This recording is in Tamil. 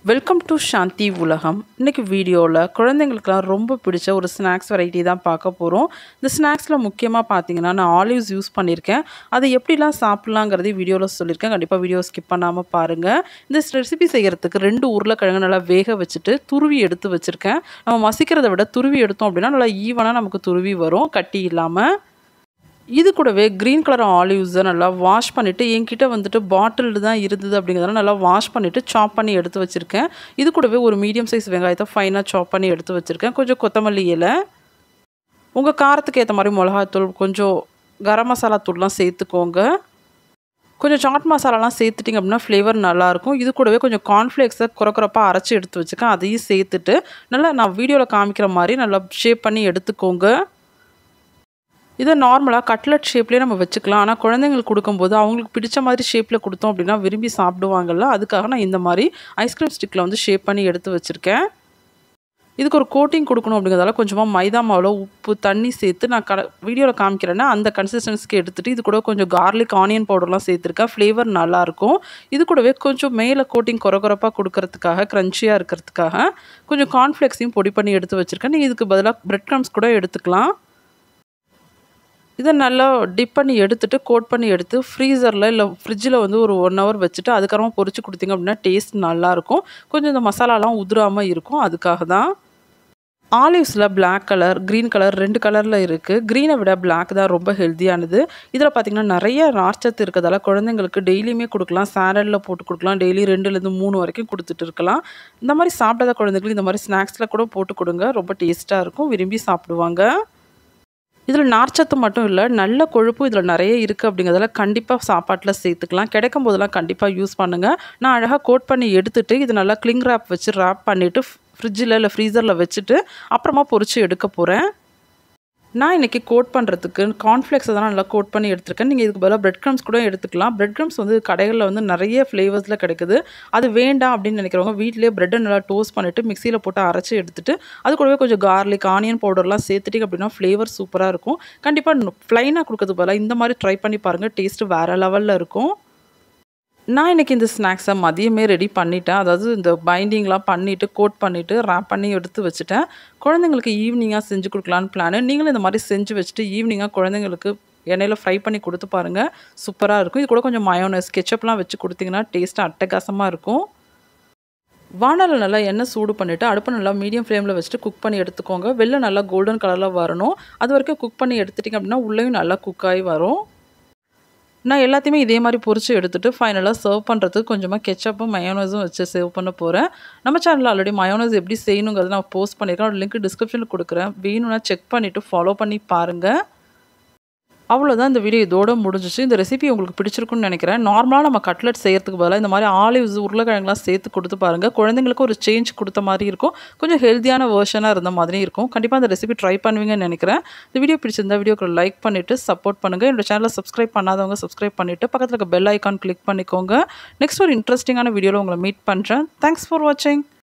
வெல்கம் டு சாந்தி உலகம் இன்றைக்கி வீடியோவில் குழந்தைங்களுக்குலாம் ரொம்ப பிடிச்ச ஒரு ஸ்நாக்ஸ் வெரைட்டி தான் பார்க்க போகிறோம் இந்த ஸ்நாக்ஸில் முக்கியமாக பார்த்தீங்கன்னா நான் ஆலிவ்ஸ் யூஸ் பண்ணியிருக்கேன் அதை எப்படிலாம் சாப்பிட்லாங்கிறதையும் வீடியோவில் சொல்லியிருக்கேன் கண்டிப்பாக வீடியோ ஸ்கிப் பண்ணாமல் பாருங்கள் இந்த ரெசிபி செய்கிறதுக்கு ரெண்டு உருளைக்கிழங்கு நல்லா வேக வச்சுட்டு துருவி எடுத்து வச்சுருக்கேன் நம்ம மசிக்கிறத விட துருவி எடுத்தோம் அப்படின்னா நல்லா ஈவனாக நமக்கு துருவி வரும் கட்டி இல்லாமல் இது கூடவே க்ரீன் கலர் ஆலிவ்ஸை நல்லா வாஷ் பண்ணிவிட்டு என்கிட்ட வந்துட்டு பாட்டில் தான் இருந்தது அப்படிங்கிறதால நல்லா வாஷ் பண்ணிவிட்டு சாப் பண்ணி எடுத்து வச்சுருக்கேன் இது கூடவே ஒரு மீடியம் சைஸ் வெங்காயத்தை ஃபைனாக சாப் பண்ணி எடுத்து வச்சுருக்கேன் கொஞ்சம் கொத்தமல்லி இலை உங்கள் காரத்துக்கு ஏற்ற மாதிரி மிளகாத்தூள் கொஞ்சம் கரம் மசாலா தூள்லாம் சேர்த்துக்கோங்க கொஞ்சம் சாட் மசாலாலாம் சேர்த்துட்டிங்க அப்படின்னா ஃப்ளேவர் நல்லாயிருக்கும் இது கூடவே கொஞ்சம் கார்ன்ஃப்ளேக்ஸை குறக்குறப்பாக அரைச்சி எடுத்து வச்சுக்கேன் அதையும் சேர்த்துட்டு நல்லா நான் வீடியோவில் காமிக்கிற மாதிரி நல்லா ஷேப் பண்ணி எடுத்துக்கோங்க இதை நார்மலாக கட்லட் ஷேப்லேயே நம்ம வச்சுக்கலாம் ஆனால் குழந்தைங்களுக்கு கொடுக்கும்போது அவங்களுக்கு பிடிச்ச மாதிரி ஷேப்பில் கொடுத்தோம் அப்படின்னா விரும்பி சாப்பிடுவாங்கல்ல அதுக்காக நான் இந்த மாதிரி ஐஸ்கிரீம் ஸ்டிக்கில் வந்து ஷேப் பண்ணி எடுத்து வச்சுருக்கேன் இதுக்கு ஒரு கோட்டிங் கொடுக்கணும் அப்படிங்கிறதால கொஞ்சமாக மைதா மாவில் உப்பு தண்ணி சேர்த்து நான் க வீடியோவில் காமிக்கிறேன்னா அந்த கன்சிஸ்டன்சிக்கு எடுத்துகிட்டு இது கூட கொஞ்சம் கார்லிக் ஆனியன் பவுடர்லாம் சேர்த்துருக்கேன் ஃப்ளேவர் நல்லாயிருக்கும் இது கூடவே கொஞ்சம் மேலே கோட்டிங் குறகுறப்பாக கொடுக்கறதுக்காக க்ரன்ச்சியாக இருக்கிறதுக்காக கொஞ்சம் கார்ன்ஃப்ளெக்ஸையும் பொடி பண்ணி எடுத்து வச்சுருக்கேன் நீங்கள் இதுக்கு பதிலாக ப்ரெட் க்ரம்ஸ் கூட எடுத்துக்கலாம் இதை நல்லா டிப் பண்ணி எடுத்துட்டு கோட் பண்ணி எடுத்து ஃப்ரீசரில் இல்லை ஃப்ரிட்ஜில் வந்து ஒரு ஒன் ஹவர் வச்சுட்டு அதுக்கப்புறமா பொரிச்சு கொடுத்தீங்க அப்படின்னா டேஸ்ட் நல்லாயிருக்கும் கொஞ்சம் இந்த மசாலாலாம் உதிராமல் இருக்கும் அதுக்காக தான் ஆலிவ்ஸில் பிளாக் கலர் க்ரீன் கலர் ரெண்டு கலரில் இருக்குது க்ரீனை விட பிளாக் தான் ரொம்ப ஹெல்த்தியானது இதில் பார்த்திங்கன்னா நிறைய நார்ச்சத்து இருக்கிறதால குழந்தைங்களுக்கு டெய்லியுமே கொடுக்கலாம் சாலடில் போட்டு கொடுக்கலாம் டெய்லி ரெண்டுலேருந்து மூணு வரைக்கும் கொடுத்துட்டு இருக்கலாம் இந்த மாதிரி சாப்பிடாத குழந்தைங்களுக்கு இந்த மாதிரி ஸ்நாக்ஸில் கூட போட்டு கொடுங்க ரொம்ப டேஸ்ட்டாக இருக்கும் விரும்பி சாப்பிடுவாங்க இதில் நார்ச்சத்து மட்டும் இல்லை நல்ல கொழுப்பு இதில் நிறைய இருக்குது அப்படிங்கிறதால கண்டிப்பாக சாப்பாட்டில் சேர்த்துக்கலாம் கிடைக்கும் போதெல்லாம் கண்டிப்பாக யூஸ் பண்ணுங்கள் நான் அழகாக கோட் பண்ணி எடுத்துகிட்டு இது நல்லா கிளிங் ரேப் வச்சு ரேப் பண்ணிவிட்டு ஃப்ரிட்ஜில் இல்லை ஃப்ரீசரில் வச்சுட்டு அப்புறமா பொறிச்சு எடுக்க போகிறேன் நான் இன்றைக்கி கோட் பண்ணுறதுக்கு கார்ன்ஃப்ளெக்ஸை தான் நல்லா கோட் பண்ணி எடுத்துருக்கேன் நீங்கள் இதுக்கு பதிலாக பிரெட் க்ரம்ஸ் கூட எடுத்துக்கலாம் பிரெட் க்ரம்ஸ் வந்து கடைகளில் வந்து நிறைய ஃப்ளேவர்ஸில் கிடைக்குது அது வேண்டாம் அப்படின்னு நினைக்கிறவங்க வீட்டிலேயே ப்ரெட்டை நல்லா டோஸ்ட் பண்ணிவிட்டு மிக்சியில் போட்டு அரைச்சி எடுத்துட்டு அது கூடவே கொஞ்சம் கார்லிக் ஆனியன் பவுடர்லாம் சேர்த்துட்டிங்க அப்படின்னா ஃப்ளேவர் சூப்பராக இருக்கும் கண்டிப்பாக ப்ளைனாக கொடுக்கறது பதிலாக இந்த மாதிரி ட்ரை பண்ணி பாருங்கள் டேஸ்ட்டு வேறு லெவலில் இருக்கும் நான் இன்றைக்கி இந்த ஸ்நாக்ஸை மதியமே ரெடி பண்ணிட்டேன் அதாவது இந்த பைண்டிங்லாம் பண்ணிவிட்டு கோட் பண்ணிவிட்டு ரேப் பண்ணி எடுத்து வச்சுட்டேன் குழந்தைங்களுக்கு ஈவினிங்காக செஞ்சு கொடுக்கலான்னு பிளானு நீங்களும் இந்த மாதிரி செஞ்சு வச்சுட்டு ஈவினிங்காக குழந்தைங்களுக்கு எண்ணெயில் ஃப்ரை பண்ணி கொடுத்து பாருங்கள் சூப்பராக இருக்கும் இது கூட கொஞ்சம் மயோனஸ் கெச்சப்லாம் வச்சு கொடுத்தீங்கன்னா டேஸ்ட்டு அட்டகாசமாக இருக்கும் வானலில் நல்லா எண்ணெய் சூடு பண்ணிவிட்டு அடுப்பு நல்லா மீடியம் ஃப்ளேமில் வச்சுட்டு குக் பண்ணி எடுத்துக்கோங்க வெளில நல்லா கோல்டன் கலரில் வரணும் அது வரைக்கும் குக் பண்ணி எடுத்துட்டிங்க அப்படின்னா உள்ளேயும் நல்லா குக் ஆகி வரும் நான் எல்லாத்தையுமே இதே மாதிரி பொறிச்சு எடுத்துகிட்டு ஃபைனலாக சர்வ் பண்ணுறதுக்கு கொஞ்சமாக கெச்சப்பும் மயோனஸும் வச்சு சேவ் பண்ண போகிறேன் நம்ம சேனலில் ஆல்ரெடி மயோனஸ் எப்படி செய்யணுங்கிறத நான் போஸ்ட் பண்ணியிருக்கேன் ஒரு லிங்க் டிஸ்கிரிப்ஷனில் கொடுக்குறேன் வேணும்னா செக் பண்ணிவிட்டு ஃபாலோ பண்ணி பாருங்கள் அவ்வளோதான் இந்த வீடியோ இதோட முடிஞ்சிச்சு இந்த ரெசிபி உங்களுக்கு பிடிச்சிருக்குன்னு நினைக்கிறேன் நார்மலாக நம்ம கட்லெட் செய்கிறதுக்கு பதிலாக இந்த மாதிரி ஆலிவ்ஸ் உருளைக்கிழங்குலாம் சேர்த்து கொடுத்து பாருங்கள் குழந்தைங்களுக்கு ஒரு சேஞ்ச் கொடுத்த மாதிரி இருக்கும் கொஞ்சம் ஹெல்த்தியான வேர்ஷனாக இருந்த மாதிரி இருக்கும் கண்டிப்பாக அந்த ரெசிபி ட்ரை பண்ணுவீங்கன்னு நினைக்கிறேன் இந்த வீடியோ பிடிச்சிருந்தா வீடியோக்கு லைக் பண்ணிவிட்டு சப்போர்ட் பண்ணுங்கள் என்னோட சேனலை சப்ஸ்கிரைப் பண்ணாதவங்க சப்ஸ்கிரைப் பண்ணிவிட்டு பக்கத்தில் இருக்க பெல் ஐக்கான் கிளிக் பண்ணிக்கோங்க நெக்ஸ்ட் ஒரு இன்ட்ரெஸ்டிங்கான வீடியோவில் உங்களை மீட் பண்ணுறேன் தேங்க்ஸ் ஃபார் வாட்சிங்